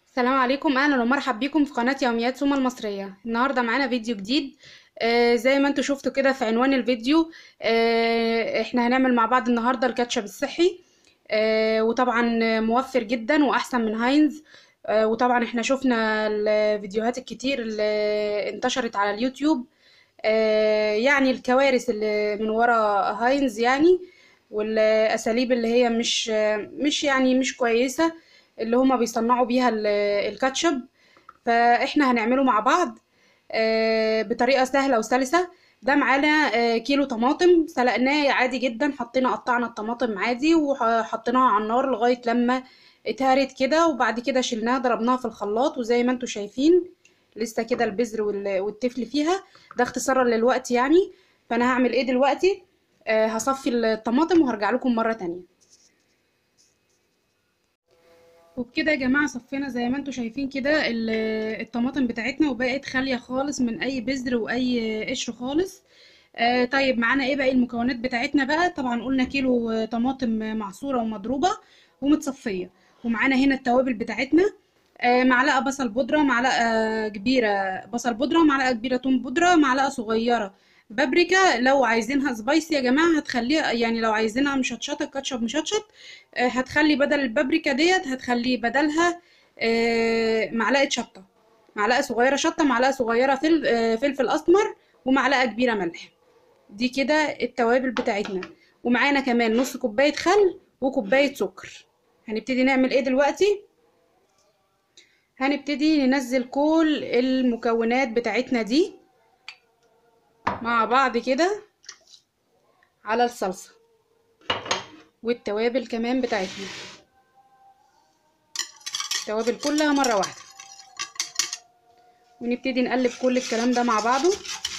السلام عليكم اهلا ومرحب بكم في قناة يوميات سوما المصرية النهاردة معانا فيديو جديد آه زي ما انتوا شفتوا كده في عنوان الفيديو آه احنا هنعمل مع بعض النهاردة الكاتشب الصحي آه وطبعا موفر جدا واحسن من هاينز آه وطبعا احنا شفنا الفيديوهات الكتير اللي انتشرت على اليوتيوب آه يعني الكوارث اللي من ورا هاينز يعني والاساليب اللي هي مش مش يعني مش كويسة اللي هما بيصنعوا بيها ال- الكاتشب فاحنا هنعمله مع بعض آه، بطريقة سهلة وسلسة ده معانا آه، كيلو طماطم سلقناه عادي جدا حطينا قطعنا الطماطم عادي وحطيناها على النار لغاية لما اتهرت كده وبعد كده شلناها ضربناها في الخلاط وزي ما انتوا شايفين لسه كده البذر وال- والتفل فيها ده اختصارا للوقت يعني فانا هعمل ايه دلوقتي آه، هصفي الطماطم وهرجع لكم مرة تانية وبكده يا جماعة صفينا زي ما انتوا شايفين كده ال- الطماطم بتاعتنا وبقت خالية خالص من اي بذر واي قشر خالص آه طيب معانا ايه باقي المكونات بتاعتنا بقى طبعا قلنا كيلو آه، طماطم معصورة ومضروبة ومتصفية ومعانا هنا التوابل بتاعتنا آه معلقة بصل بودرة معلقة كبيرة بصل بودرة معلقة كبيرة توم بودرة معلقة صغيرة بابريكا لو عايزينها سبايسي يا جماعة هتخليها يعني لو عايزينها مشطشطة كاتشب مشطشط آه، هتخلي بدل البابريكا ديت هتخلي بدلها آه، معلقة شطة معلقة صغيرة شطة معلقة صغيرة فل... آه، فلفل أسمر ومعلقة كبيرة ملح دي كده التوابل بتاعتنا ومعانا كمان نص كوباية خل وكوباية سكر هنبتدي نعمل ايه دلوقتي هنبتدي ننزل كل المكونات بتاعتنا دي مع بعض كده على الصلصة والتوابل كمان بتاعتنا التوابل كلها مرة واحدة ونبتدي نقلب كل الكلام ده مع بعضه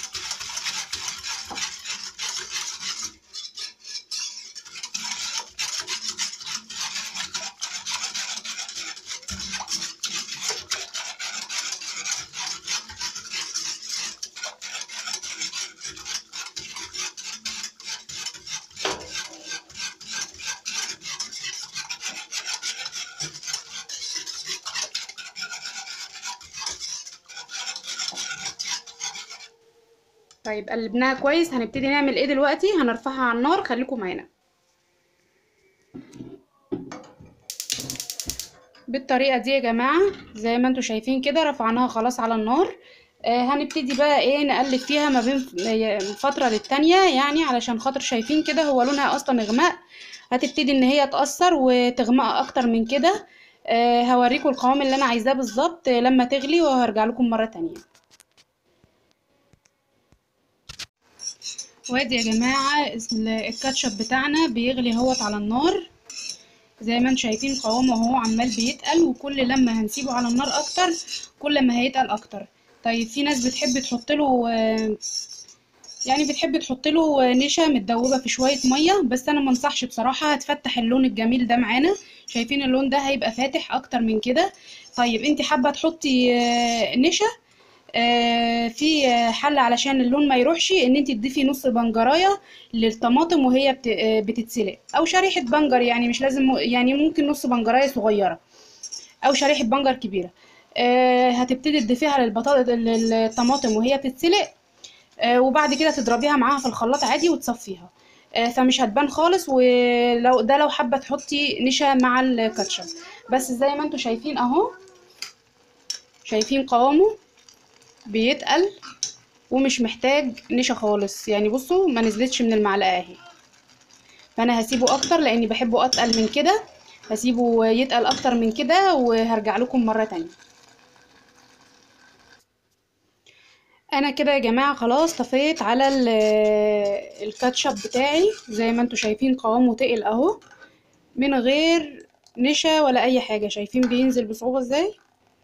طيب قلبناها كويس هنبتدي نعمل ايه دلوقتي هنرفعها على النار خليكم معانا بالطريقة دي يا جماعة زي ما انتوا شايفين كده رفعناها خلاص على النار آه هنبتدي بقى ايه نقلب فيها ما بين من فترة للتانية يعني علشان خاطر شايفين كده هو لونها اصلا اغماء هتبتدي ان هي تأثر وتغمق اكتر من كده آه هوريكم القوام اللي انا عايزاه بالظبط لما تغلي وهرجع لكم مرة تانية وادي يا جماعة ال- الكاتشب بتاعنا بيغلي اهوت على النار زي ما انتم شايفين قوامه اهو عمال بيتقل وكل لما هنسيبه على النار اكتر كل ما هيتقل اكتر طيب في ناس بتحب تحط له يعني بتحب تحط له نشا متدوبه في شويه ميه بس انا منصحش بصراحه هتفتح اللون الجميل ده معانا شايفين اللون ده هيبقى فاتح اكتر من كده طيب انت حابه تحطي آه، نشا آه، في حل علشان اللون ما يروحش ان انت تضيفي نص بنجرايه للطماطم وهي بت- آه، بتتسلق او شريحه بنجر يعني مش لازم يعني ممكن نص بنجرايه صغيره او شريحه بنجر كبيره آه، هتبتدي تضيفيها للبطاطا للطماطم وهي بتتسلق آه، وبعد كده تضربيها معاها في الخلاط عادي وتصفيها آه، فمش هتبان خالص ولو ده لو حابه تحطي نشا مع الكاتشب بس زي ما انتم شايفين اهو شايفين قوامه بيتقل ومش محتاج نشا خالص يعني بصوا ما نزلتش من المعلقه اهي فانا هسيبه اكتر لاني بحبه اتقل من كده هسيبه يتقل اكتر من كده وهرجع لكم مره تانية انا كده يا جماعه خلاص طفيت على ال- الكاتشب بتاعي زي ما انتوا شايفين قوامه تقل اهو من غير نشا ولا اي حاجه شايفين بينزل بصعوبه ازاي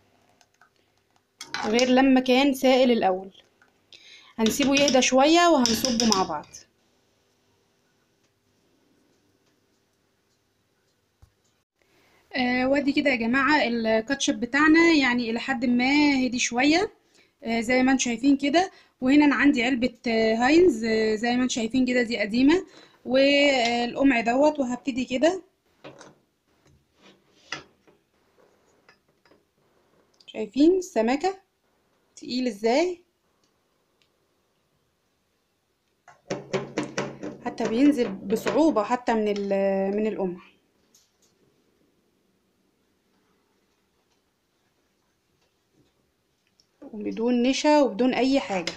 غير لما كان سائل الاول هنسيبه يهدى شويه وهنصبه مع بعض آه وادي كده يا جماعة الكاتشب بتاعنا يعني إلى حد ما هدي شوية آه زي ما انتم شايفين كده وهنا أنا عندي علبة آه هاينز آه زي ما انتم شايفين كده دي قديمة والقمع دوت وهبتدي كده شايفين السمكة تقيل ازاي حتى بينزل بصعوبة حتى من ال- من القمع وبدون نشا وبدون اي حاجة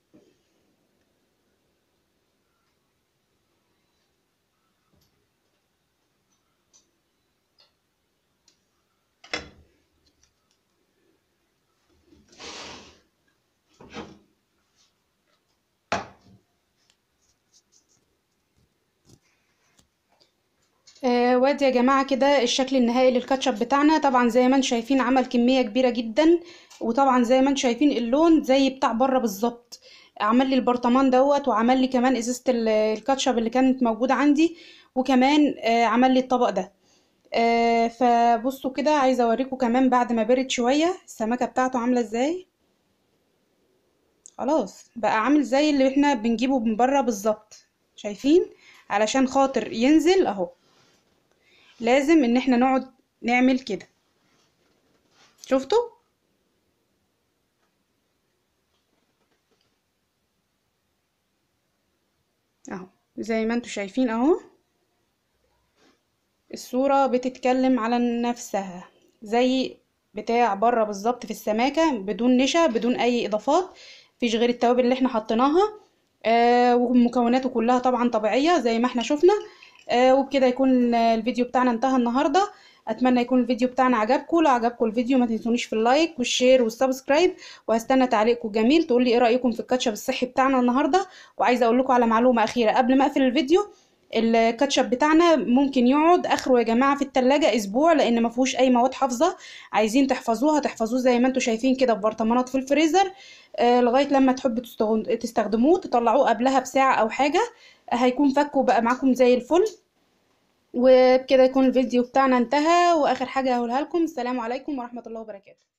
آه وادي يا جماعة كده الشكل النهائي للكاتشب بتاعنا طبعا زي ما انتم شايفين عمل كمية كبيرة جدا وطبعا زي ما انتم شايفين اللون زي بتاع بره بالظبط عمل لي البرطمان دوت وعمل لي كمان ازازة ال- الكاتشب اللي كانت موجودة عندي وكمان آه عمل لي الطبق ده آه فبصوا كده عايزة اوريكم كمان بعد ما برد شوية السمكة بتاعته عاملة ازاي خلاص بقى عامل زي اللي احنا بنجيبه من بره بالظبط شايفين علشان خاطر ينزل اهو لازم ان احنا نقعد نعمل كده شفتوا اهو زي ما انتوا شايفين اهو الصورة بتتكلم على نفسها زي بتاع بره بالظبط في السماكة بدون نشا بدون اي اضافات مفيش غير التوابل اللي احنا حطيناها آه ومكوناته كلها طبعا طبيعية زي ما احنا شفنا آه وبكده يكون آه، الفيديو بتاعنا انتهى النهاردة اتمنى يكون الفيديو بتاعنا عجبكم لو عجبكم الفيديو ما تنسونيش في اللايك والشير والسبسكرايب وهستنى تعليقكم الجميل تقول لي ايه رأيكم في الكاتشب الصحي بتاعنا النهاردة وعايزة اقول لكم على معلومة اخيرة قبل ما اقفل الفيديو الكاتشب بتاعنا ممكن يقعد اخره يا جماعه في التلاجة اسبوع لان ما فيهوش اي مواد حافظه عايزين تحفظوها تحفظوه زي ما انتم شايفين كده في برطمانات في الفريزر آه لغايه لما تحبوا تستغن- تستخدموه تطلعوه قبلها بساعه او حاجه آه، هيكون فك وبقى معاكم زي الفل وبكده يكون الفيديو بتاعنا انتهى واخر حاجه هقولها لكم السلام عليكم ورحمه الله وبركاته